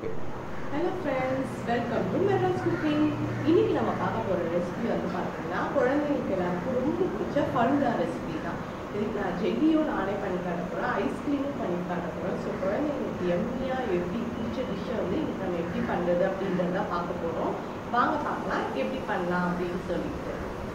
hello friends welcome to Madras cooking இன்னைக்கு நம்ம பார்க்க போகிற ரெசிபி வந்து பார்த்தீங்கன்னா குழந்தைங்களுக்கு எல்லாருக்கும் ரொம்ப பிடிச்ச ஃபல்டா ரெசிபி தான் இதுக்கு நான் ஜெல்லியும் நானே பண்ணி காட்ட போகிறேன் ஐஸ்கிரீமும் பண்ணி காட்ட போகிறேன் ஸோ குழந்தைங்களுக்கு எம்மியாக எப்படி பிடிச்ச டிஷ்ஷை வந்து இன்னைக்கு நம்ம எப்படி பண்ணுறது அப்படின்றத பார்க்க போகிறோம் வாங்க பார்க்கலாம் எப்படி பண்ணலாம் அப்படின்னு சொல்லிட்டு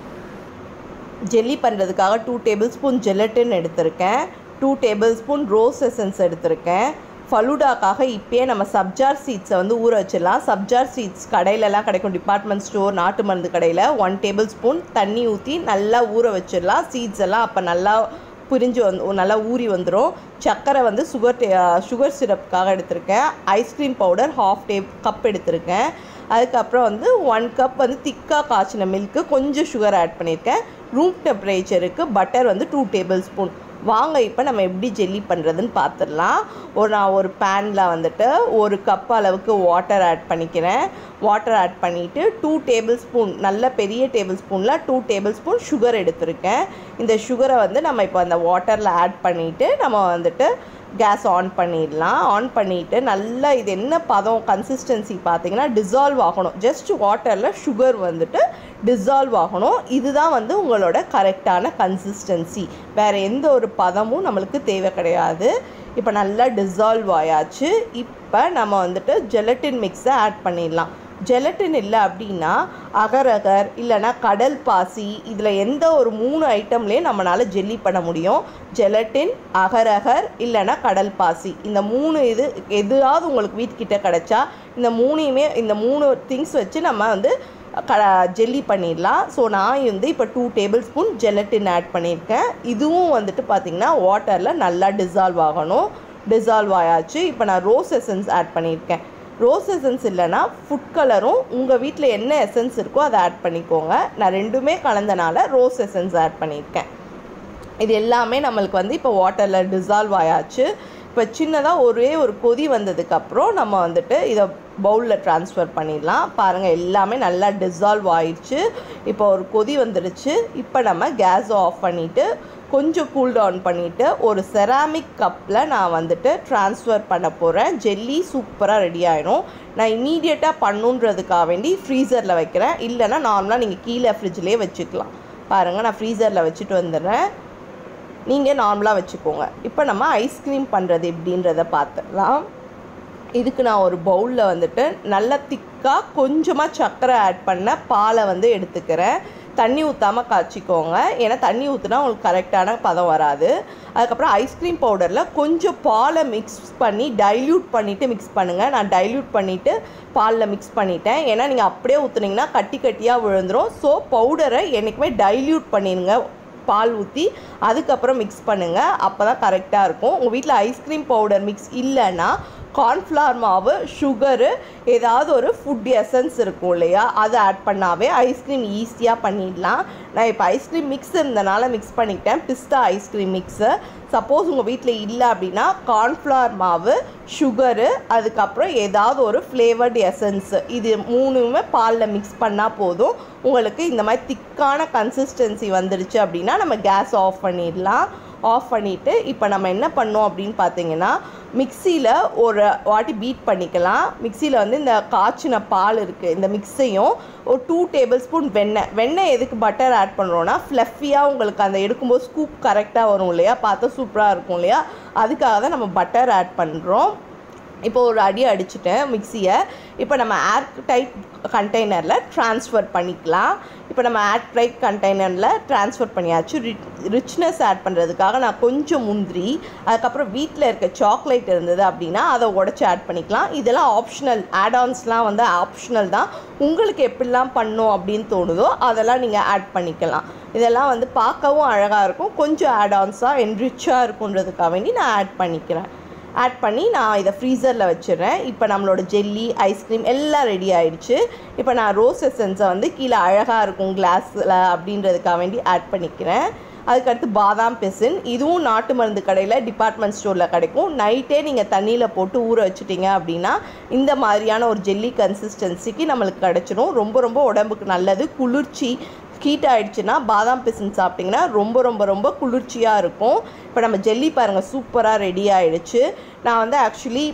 ஜெல்லி பண்ணுறதுக்காக டூ டேபிள் ஸ்பூன் ஜெலட்டின் எடுத்திருக்கேன் two tablespoon rose essence எடுத்திருக்கேன் ஃபலூடாக்காக இப்பயே நம்ம சப்ஜார் சீட்ஸை வந்து ஊற வச்சிடலாம் சப்ஜார் சீட்ஸ் கடையிலலாம் கிடைக்கும் டிபார்ட்மெண்ட் ஸ்டோர் நாட்டு மருந்து கடையில் ஒன் டேபிள் ஸ்பூன் தண்ணி ஊற்றி நல்லா ஊற வச்சிடலாம் சீட்ஸ் எல்லாம் அப்போ நல்லா பிரிஞ்சு வந்து நல்லா ஊறி வந்துடும் சர்க்கரை வந்து சுகர் சுகர் சிரப்புக்காக எடுத்திருக்கேன் ice cream powder half the cup எடுத்திருக்கேன் அதுக்கப்புறம் வந்து ஒன் கப் வந்து திக்காக காய்ச்சின மில்க்கு கொஞ்சம் சுகர் ஆட் பண்ணியிருக்கேன் ரூம் டெம்பரேச்சருக்கு பட்டர் வந்து டூ டேபிள் ஸ்பூன் வாங்க இப்போ நம்ம எப்படி ஜெல்லி பண்ணுறதுன்னு பார்த்துடலாம் ஒரு நான் ஒரு பேனில் வந்துட்டு ஒரு கப் அளவுக்கு வாட்டர் ஆட் பண்ணிக்கிறேன் வாட்டர் ஆட் பண்ணிவிட்டு டூ டேபிள் ஸ்பூன் நல்ல பெரிய டேபிள் ஸ்பூனில் டூ டேபிள் ஸ்பூன் சுகர் எடுத்திருக்கேன் இந்த சுகரை வந்து நம்ம இப்போ அந்த வாட்டரில் ஆட் பண்ணிவிட்டு நம்ம வந்துட்டு கேஸ் ஆன் பண்ணிடலாம் ஆன் பண்ணிவிட்டு நல்லா இது என்ன பதம் கன்சிஸ்டன்சி பார்த்தீங்கன்னா டிசால்வ் ஆகணும் ஜஸ்ட் வாட்டரில் சுகர் வந்துட்டு டிசால்வ் ஆகணும் இதுதான் வந்து உங்களோட கரெக்டான கன்சிஸ்டன்சி வேறு எந்த ஒரு பதமும் நம்மளுக்கு தேவை கிடையாது இப்போ நல்லா டிசால்வ் ஆயாச்சு இப்போ நம்ம வந்துட்டு ஜெலட்டின் மிக்ஸை ஆட் பண்ணிடலாம் ஜெலட்டின் இல்லை அப்படின்னா அகரகர் இல்லைன்னா கடல் பாசி இதில் எந்த ஒரு மூணு ஐட்டம்லேயும் நம்மளால் ஜெல்லி பண்ண முடியும் ஜெலட்டின் அகரகர் இல்லைன்னா கடல் பாசி இந்த மூணு இது எதுவாவது உங்களுக்கு வீட்டுக்கிட்ட கிடச்சா இந்த மூணையுமே இந்த மூணு திங்ஸ் வச்சு நம்ம வந்து க ஜெல்லி பண்ணிடலாம் ஸோ நான் வந்து இப்போ two tablespoon gelatin add பண்ணியிருக்கேன் இதுவும் வந்துட்டு பார்த்திங்கன்னா வாட்டரில் நல்லா டிசால்வ் ஆகணும் டிசால்வ் ஆயாச்சு இப்போ நான் ரோஸ் எசன்ஸ் ஆட் பண்ணியிருக்கேன் ரோஸ் எசன்ஸ் இல்லைன்னா ஃபுட் கலரும் உங்கள் வீட்டில் என்ன எசன்ஸ் இருக்கோ அதை ஆட் பண்ணிக்கோங்க நான் ரெண்டுமே கலந்தனால ரோஸ் எசன்ஸ் ஆட் பண்ணியிருக்கேன் இது எல்லாமே நம்மளுக்கு வந்து இப்போ வாட்டரில் டிசால்வ் ஆயாச்சு இப்போ சின்னதாக ஒரே ஒரு கொதி வந்ததுக்கப்புறம் நம்ம வந்துட்டு இதை பவுலில் ட்ரான்ஸ்ஃபர் பண்ணிடலாம் பாருங்கள் எல்லாமே நல்லா டிசால்வ் ஆயிடுச்சு இப்போ ஒரு கொதி வந்துடுச்சு இப்போ நம்ம கேஸை ஆஃப் பண்ணிவிட்டு கொஞ்சம் கூல் டவுன் பண்ணிவிட்டு ஒரு செராமிக் கப்பில் நான் வந்துட்டு ட்ரான்ஸ்ஃபர் பண்ண போகிறேன் ஜெல்லி சூப்பராக ரெடி ஆயிடும் நான் இமீடியட்டாக பண்ணுன்றதுக்காக வேண்டி ஃப்ரீசரில் வைக்கிறேன் இல்லைன்னா நார்மலாக நீங்கள் கீழே ஃப்ரிட்ஜ்லேயே வச்சுக்கலாம் பாருங்கள் நான் ஃப்ரீசரில் வச்சுட்டு வந்துடுறேன் நீங்கள் நார்மலாக வச்சுக்கோங்க இப்போ நம்ம ஐஸ்கிரீம் பண்ணுறது எப்படின்றத பார்த்துடலாம் இதுக்கு நான் ஒரு பவுலில் வந்துட்டு நல்லா திக்காக கொஞ்சமாக சர்க்கரை ஆட் பண்ண பாலை வந்து எடுத்துக்கிறேன் தண்ணி ஊற்றாமல் காய்ச்சிக்கோங்க ஏன்னா தண்ணி ஊற்றினா உங்களுக்கு கரெக்டான பதம் வராது அதுக்கப்புறம் ஐஸ்கிரீம் பவுடரில் கொஞ்சம் பாலை மிக்ஸ் பண்ணி டைல்யூட் பண்ணிவிட்டு மிக்ஸ் பண்ணுங்கள் நான் டைல்யூட் பண்ணிவிட்டு பாலில் மிக்ஸ் பண்ணிட்டேன் ஏன்னா நீங்கள் அப்படியே ஊற்றுனீங்கன்னா கட்டி கட்டியாக விழுந்துடும் ஸோ பவுடரை என்றைக்குமே டைல்யூட் பண்ணிடுங்க பால் ஊற்றி அதுக்கப்புறம் மிக்ஸ் பண்ணுங்கள் அப்போ தான் கரெக்டாக இருக்கும் உங்கள் வீட்டில் ஐஸ்கிரீம் பவுடர் மிக்ஸ் இல்லைன்னா கார்ன்ஃப்ளவர் மாவு சுகரு ஏதாவது ஒரு ஃபுட் எசன்ஸ் இருக்கும் இல்லையா அதை ஆட் பண்ணாவே ஐஸ்கிரீம் ஈஸியாக பண்ணிடலாம் நான் இப்போ ஐஸ்கிரீம் மிக்ஸ் இருந்தனால மிக்ஸ் பண்ணிக்கிட்டேன் பிஸ்தா ஐஸ்கிரீம் மிக்ஸு சப்போஸ் உங்கள் வீட்டில் இல்லை அப்படின்னா கார்ன்ஃப்ளவர் மாவு சுகரு அதுக்கப்புறம் ஏதாவது ஒரு ஃப்ளேவர்டு எசன்ஸு இது மூணுமே பாலில் மிக்ஸ் பண்ணால் போதும் உங்களுக்கு இந்த மாதிரி திக்கான கன்சிஸ்டன்சி வந்துடுச்சு அப்படின்னா நம்ம கேஸ் ஆஃப் பண்ணிடலாம் ஆஃப் பண்ணிவிட்டு இப்போ நம்ம என்ன பண்ணோம் அப்படின்னு பார்த்தீங்கன்னா மிக்சியில் ஒரு வாட்டி பீட் பண்ணிக்கலாம் மிக்சியில் வந்து இந்த காய்ச்சின பால் இருக்குது இந்த மிக்ஸையும் ஒரு டூ டேபிள் ஸ்பூன் வெண்ணெய் வெண்ணெய் எதுக்கு பட்டர் ஆட் பண்ணுறோன்னா ஃப்ளஃபியாக உங்களுக்கு அந்த எடுக்கும்போது ஸ்கூப் கரெக்டாக வரும் இல்லையா பார்த்தா சூப்பராக இருக்கும் இல்லையா அதுக்காக தான் நம்ம பட்டர் ஆட் பண்ணுறோம் இப்போ ஒரு அடி அடிச்சுட்டேன் மிக்சியை இப்போ நம்ம ஏர் டைட் கண்டெய்னரில் ட்ரான்ஸ்ஃபர் பண்ணிக்கலாம் இப்போ நம்ம ஏர் டைட் கண்டெய்னரில் ட்ரான்ஸ்ஃபர் பண்ணியாச்சு ரிச்னஸ் ஆட் பண்ணுறதுக்காக நான் கொஞ்சம் முந்திரி அதுக்கப்புறம் வீட்டில் இருக்க சாக்லேட் இருந்தது அப்படின்னா அதை உடச்சி ஆட் பண்ணிக்கலாம் இதெல்லாம் ஆப்ஷனல் ஆடான்ஸ்லாம் வந்து ஆப்ஷனல் தான் உங்களுக்கு எப்படிலாம் பண்ணும் அப்படின்னு தோணுதோ அதெல்லாம் நீங்கள் ஆட் பண்ணிக்கலாம் இதெல்லாம் வந்து பார்க்கவும் அழகாக இருக்கும் கொஞ்சம் ஆடான்ஸாக என்ரிச்சாக இருக்குன்றதுக்காக வேண்டி நான் ஆட் பண்ணிக்கிறேன் ஆட் பண்ணி நான் இதை ஃப்ரீசரில் வச்சிடுறேன் இப்போ நம்மளோட ஜெல்லி ஐஸ்கிரீம் எல்லாம் ரெடி ஆயிடுச்சு இப்போ நான் ரோஸ் எசன்ஸை வந்து கீழே அழகாக இருக்கும் கிளாஸில் அப்படின்றதுக்காக வேண்டி ஆட் பண்ணிக்கிறேன் அதுக்கடுத்து பாதாம் பிசின் இதுவும் நாட்டு மருந்து கடையில் டிபார்ட்மெண்ட் ஸ்டோரில் கிடைக்கும் நைட்டே நீங்கள் தண்ணியில் போட்டு ஊற வச்சுட்டீங்க அப்படின்னா இந்த மாதிரியான ஒரு ஜெல்லி கன்சிஸ்டன்சிக்கு நம்மளுக்கு கிடச்சிரும் ரொம்ப ரொம்ப உடம்புக்கு நல்லது குளிர்ச்சி ஹீட் ஆயிடுச்சுன்னா பாதாம் பிசின் சாப்பிட்டிங்கன்னா ரொம்ப ரொம்ப ரொம்ப குளிர்ச்சியாக இருக்கும் இப்போ நம்ம ஜெல்லி பாருங்கள் சூப்பராக ரெடி ஆயிடுச்சு நான் வந்து ஆக்சுவலி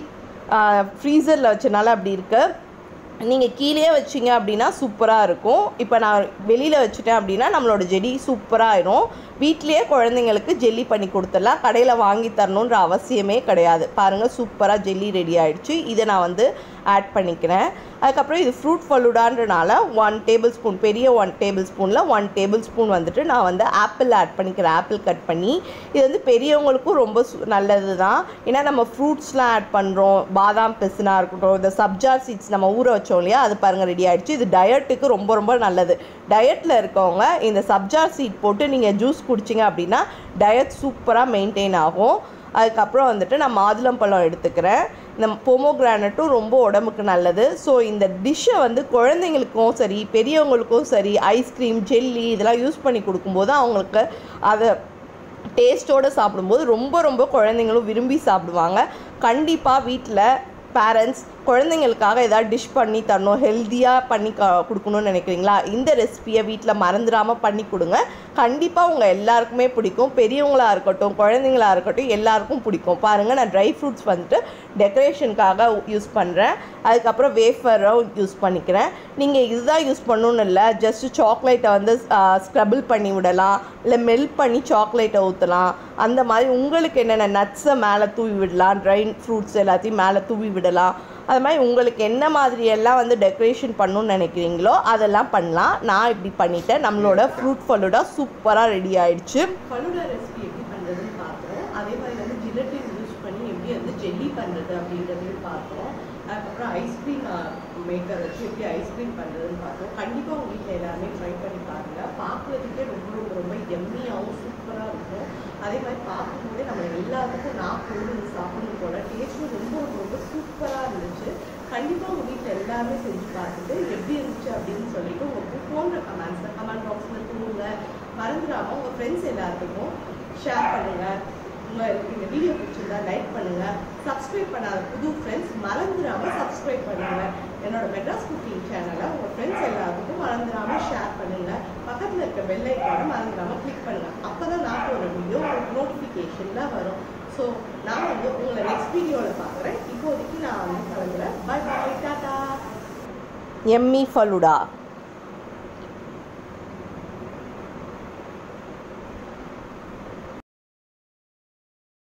ஃப்ரீசரில் வச்சனால அப்படி இருக்குது நீங்கள் கீழே வச்சிங்க அப்படின்னா சூப்பராக இருக்கும் இப்போ நான் வெளியில் வச்சுட்டேன் அப்படின்னா நம்மளோட ஜெல்லி சூப்பராக ஆயிரும் வீட்லேயே குழந்தைங்களுக்கு ஜெல்லி பண்ணி கொடுத்துடலாம் கடையில் வாங்கி தரணுன்ற அவசியமே கிடையாது பாருங்கள் சூப்பராக ஜெல்லி ரெடி ஆயிடுச்சு இதை நான் வந்து ஆட் பண்ணிக்கிறேன் அதுக்கப்புறம் இது ஃப்ரூட் ஃபலூடான்றனால ஒன் டேபிள் ஸ்பூன் பெரிய ஒன் டேபிள் ஸ்பூனில் ஒன் டேபிள் ஸ்பூன் வந்துட்டு நான் வந்து ஆப்பிள் ஆட் பண்ணிக்கிறேன் ஆப்பிள் கட் பண்ணி இது வந்து பெரியவங்களுக்கும் ரொம்ப சு- நல்லது தான் ஏன்னா நம்ம ஃப்ரூட்ஸ்லாம் ஆட் பண்ணுறோம் பாதாம் பிசுனா இருக்கட்டும் இந்த சப்ஜா சீட்ஸ் நம்ம ஊற வச்சோம் இல்லையா அது பாருங்கள் ரெடி ஆயிடுச்சு இது டயட்டுக்கு ரொம்ப ரொம்ப நல்லது டயட்டில் இருக்கவங்க இந்த சப்ஜா சீட் போட்டு நீங்கள் ஜூஸ் குடிச்சிங்க அப்படின்னா டயட் சூப்பராக மெயின்டைன் ஆகும் அதுக்கப்புறம் வந்துட்டு நான் மாதுளம்பழம் எடுத்துக்கிறேன் இந்த பொமோகிரானட்டும் ரொம்ப உடம்புக்கு நல்லது ஸோ இந்த டிஷ்ஷை வந்து குழந்தைங்களுக்கும் சரி பெரியவங்களுக்கும் சரி ஐஸ்கிரீம் ஜெல்லி இதெல்லாம் யூஸ் பண்ணி கொடுக்கும்போது அவங்களுக்கு அதை டேஸ்ட்டோடு சாப்பிடும்போது ரொம்ப ரொம்ப குழந்தைங்களும் விரும்பி சாப்பிடுவாங்க கண்டிப்பாக வீட்டில் பேரண்ட்ஸ் குழந்தைங்களுக்காக ஏதாவது டிஷ் பண்ணி தரணும் ஹெல்த்தியாக பண்ணி க கொடுக்கணும்னு நினைக்கிறீங்களா இந்த ரெசிபியை வீட்டில் மறந்துடாமல் பண்ணி கொடுங்க கண்டிப்பாக உங்கள் எல்லாருக்குமே பிடிக்கும் பெரியவங்களா இருக்கட்டும் குழந்தைங்களா இருக்கட்டும் எல்லாருக்கும் பிடிக்கும் பாருங்கள் நான் ட்ரை ஃப்ரூட்ஸ் வந்துட்டு டெக்கரேஷனுக்காக யூஸ் பண்ணுறேன் அதுக்கப்புறம் வேஃபரும் யூஸ் பண்ணிக்கிறேன் நீங்கள் இதுதான் யூஸ் பண்ணணும்னு இல்லை ஜஸ்ட் சாக்லேட்டை வந்து ஸ்க்ரபிள் பண்ணி விடலாம் இல்லை மெல்ட் பண்ணி சாக்லேட்டை ஊற்றலாம் அந்த மாதிரி உங்களுக்கு என்னென்ன நட்ஸை மேலே தூவி விடலாம் ட்ரை ஃப்ரூட்ஸ் எல்லாத்தையும் மேலே தூவி விடலாம் அது மாதிரி உங்களுக்கு என்ன மாதிரி எல்லாம் வந்து டெக்கரேஷன் பண்ணணும்னு நினைக்கிறீங்களோ அதெல்லாம் பண்ணலாம் நான் இப்படி பண்ணிட்டேன் நம்மளோட ஃப்ரூட் ஃபலூடா சூப்பராக ரெடி ஆயிடுச்சு ஃபலூடா ரெசிபி எப்படி பண்ணுறதுன்னு பார்த்தோம் அதே மாதிரி வந்து ஜிலட்டின் யூஸ் பண்ணி எப்படி வந்து ஜெல்லி பண்ணுறது அப்படின்றதையும் பார்த்தோம் அதுக்கப்புறம் ஐஸ்கிரீம் மேக்கர் வச்சு எப்படி ஐஸ்கிரீம் பண்ணுறதுன்னு பார்த்தோம் கண்டிப்பாக உங்கள் வீட்டில் எல்லாருமே ட்ரை பண்ணி பாருங்கள் பார்க்குறதுக்கே ரொம்ப ரொம்ப ரொம்ப எம்மியாகவும் சூப்பராக இருக்கும் அதே மாதிரி பார்க்கும்போதே நம்ம எல்லாத்துக்கும் நான் பொருள் சாப்பிடணும் போல டேஸ்ட்டும் ரொம்ப ரொம்ப ரொம்ப சூப்பராக இருந்துச்சு கண்டிப்பாக உங்கள் வீட்டில் எல்லாருமே செஞ்சு பார்த்துட்டு எப்படி இருந்துச்சு அப்படின்னு சொல்லிட்டு உங்களுக்கு போன்ற கமெண்ட்ஸில் கமெண்ட் பாக்ஸில் தூங்க மறந்துடாமல் உங்கள் ஃப்ரெண்ட்ஸ் எல்லாத்துக்கும் ஷேர் பண்ணுங்கள் உங்களுக்கு இந்த வீடியோ பிடிச்சிருந்தா லைக் பண்ணுங்கள் சப்ஸ்கிரைப் பண்ணாத புது ஃப்ரெண்ட்ஸ் மறந்துடாமல் சப்ஸ்கிரைப் பண்ணுங்கள் என்னோட மெட்ராஸ் குக்கிங் சேனலை உங்கள் ஃப்ரெண்ட்ஸ் எல்லாத்துக்கும் மறந்துடாமல் ஷேர் பண்ணுங்கள் பக்கத்தில் இருக்க பெல் ஐக்கானை மறந்துடாமல் கிளிக் பண்ணுங்கள் அப்போ தான் நான் போகிற வீடியோ உங்களுக்கு நோட்டிஃபிகேஷனில் வரும் ஸோ நான் வந்து உங்களை நெக்ஸ்ட் வீடியோவில் பார்க்குறேன் இப்போதைக்கு நான் வந்து கிளம்புறேன் பை பாய் டாடா எம்மி ஃபலூடா